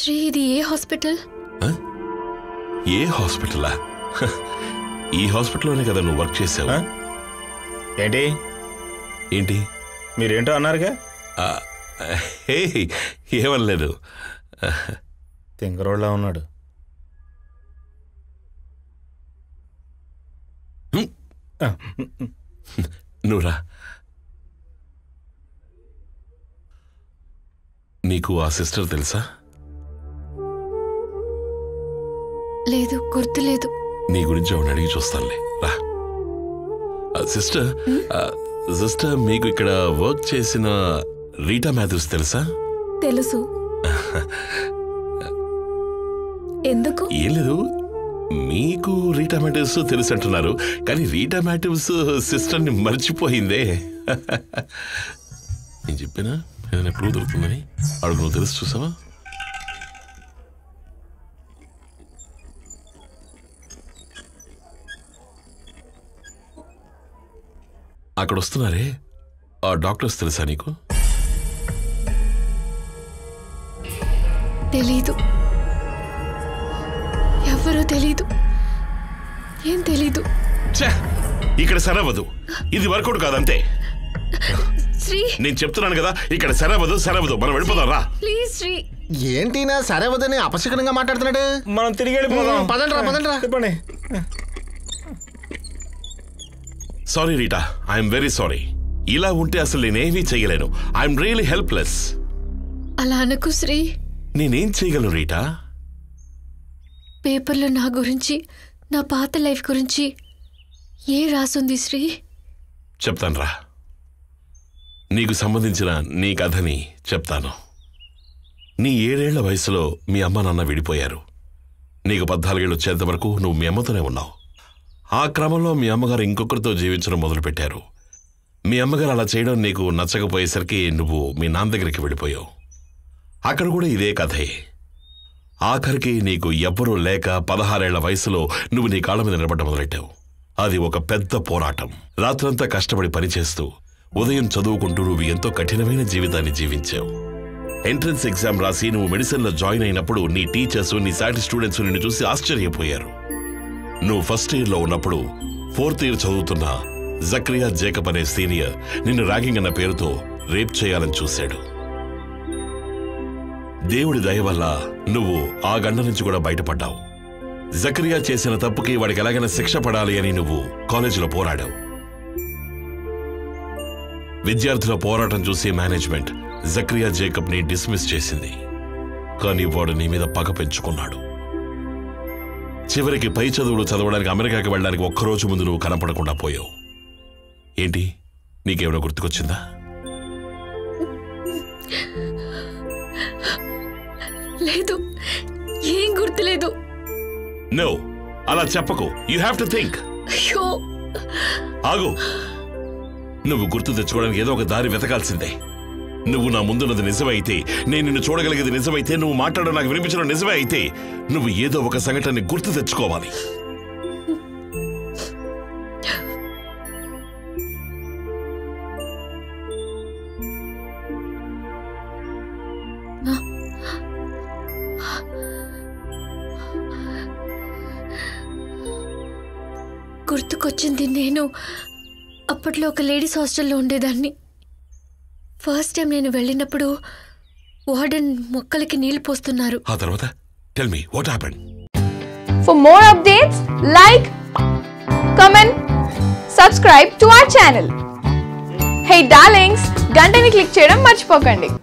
శ్రీ ఇది ఏ హాస్పిటల్ ఆ? ఏ హాస్పిటలా హ, ఈ హాస్పిటల్లోనే కదా నువ్వు వర్క్ చేసావు ఆ? ఏంటి ఏంటి మీరేంటో అన్నారుగా ఆ, హే ఏమనలేదు తింగరోళ్ళ ఉన్నాడు హ్మ్. ఆ, నువ్వురా నీకు ఆ సిస్టర్ తెలుసా లేదు గుర్తులేదు నీ గురించి ఆవిడ అడిగి చూస్తానులే రా ఆ, సిస్టర్ ఆ, సిస్టర్ మీకు ఇక్కడ వర్క్ చేసిన రీటా మాథ్యూస్ తెలుసా తెలుసు ఎందుకు ఏం లేదు మీకు రీటా మాథ్యూస్ తెలుసు అంటున్నారు కానీ రీటా మాథ్యూస్ సిస్టర్ని మర్చిపోయిందే నేను చెప్పినా ఏదైనా క్లూ దొరుకుతుందని అడుగు నువ్వు తెలుసు చూసావా అక్కడ వస్తున్నారే ఆ డాక్టర్స్ తెలుసా నీకు తెలీదు ఎవరో తెలీదు ఏం తెలీదు ఛే! ఇక్కడ సరవదు ఇది వర్కౌట్ కాదంతే శ్రీ నేను చెప్తున్నాను కదా ఇక్కడ సరవదు సరవదు మనం వెళ్ళిపోదాం రా ప్లీజ్ శ్రీ ఏంటినా సరే వదని అపశకనంగా మాట్లాడుతున్నాడు మనం తిరిగి వెళ్ళిపోదాం ఉమ్, పదండ్రా, పదండ్రా. చెప్పండి sorry Rita I'm very sorry ఇలా ఉంటే అసలు నేనేమీ చేయలేను ఐఎమ్ రియలీ హెల్ప్లెస్ అలా అనకు శ్రీ నేనేం చేయగలను రీటా పేపర్లో నా గురించి నా పాత లైఫ్ గురించి ఏ రాసుంది శ్రీ చెప్తాను రా నీకు సంబంధించిన నీ కథని చెప్తాను నీ ఏడేళ్ల వయసులో మీ అమ్మ నాన్న విడిపోయారు నీకు పద్నాలుగేళ్ళు వచ్చేంత వరకు నువ్వు మీ అమ్మతోనే ఉన్నావు ఆ క్రమంలో మీ అమ్మగారు ఇంకొకరితో జీవించడం మొదలుపెట్టారు మీ అమ్మగారు అలా చేయడం నీకు నచ్చకపోయేసరికి నువ్వు మీ నాన్న దగ్గరికి వెళ్ళిపోయావు అక్కడ కూడా ఇదే కథే ఆఖరికి నీకు ఎవ్వరూ లేక పదహారేళ్ల వయసులో నువ్వు నీ కాళ్ళ మీద నిలబడ్డ మొదలెట్టావు అది ఒక పెద్ద పోరాటం రాత్రంతా కష్టపడి పనిచేస్తూ ఉదయం చదువుకుంటూ నువ్వు ఎంతో కఠినమైన జీవితాన్ని జీవించావు ఎంట్రన్స్ ఎగ్జామ్ రాసి నువ్వు మెడిసిన్లో జాయిన్ అయినప్పుడు నీ టీచర్స్ నీ సాటి స్టూడెంట్స్ నిన్ను చూసి ఆశ్చర్యపోయారు నువ్వు ఫస్ట్ ఇయర్లో ఉన్నప్పుడు ఫోర్త్ ఇయర్ చదువుతున్న జక్రియా జేకబ్ అనే సీనియర్ నిన్ను ర్యాగింగ్ అన్న పేరుతో రేప్ చేయాలని చూశాడు దేవుడి దయ వల్ల నువ్వు ఆ గండ నుంచి కూడా బయటపడ్డావు జకరియా చేసిన తప్పుకి వాడికి ఎలాగైనా శిక్ష పడాలి అని నువ్వు కాలేజీలో పోరాడావు విద్యార్థుల పోరాటం చూసి మేనేజ్మెంట్ జక్రియా జేకబ్ ని డిస్మిస్ చేసింది కానీ వాడు నీ మీద పగ పెంచుకున్నాడు చివరికి పై చదువులు చదవడానికి అమెరికాకి వెళ్ళడానికి ఒక్కరోజు ముందు నువ్వు కనపడకుండా పోయావు ఏంటి నీకేమైనా గుర్తుకొచ్చిందా లేదు ఏం గుర్తులేదు నో అలా చెప్పకు యూ హ్యావ్ టు థింక్ అయ్యో ఆగు నువ్వు గుర్తు తెచ్చుకోవడానికి ఏదో ఒక దారి వెతకాల్సిందే నువ్వు నా ముందున్నది నిజమైతే నేను నిన్ను చూడగలిగేది నిజమైతే నువ్వు మాట్లాడడం నాకు వినిపించడం నిజమే అయితే నువ్వు ఏదో ఒక సంఘటనని గుర్తు తెచ్చుకోవాలి గుర్తుకొచ్చింది నేను అప్పట్లో ఒక లేడీస్ హాస్టల్లో ఉండేదాన్ని ఫస్ట్ టైం నేను వెళ్ళినప్పుడు వార్డెన్ మొక్కలకి నీళ్లు పోస్తున్నారు ఆ తర్వాత tell me what happened For more updates, like, comment, subscribe to our channel. Hey darlings, గంటని click చేయడం మర్చిపోకండి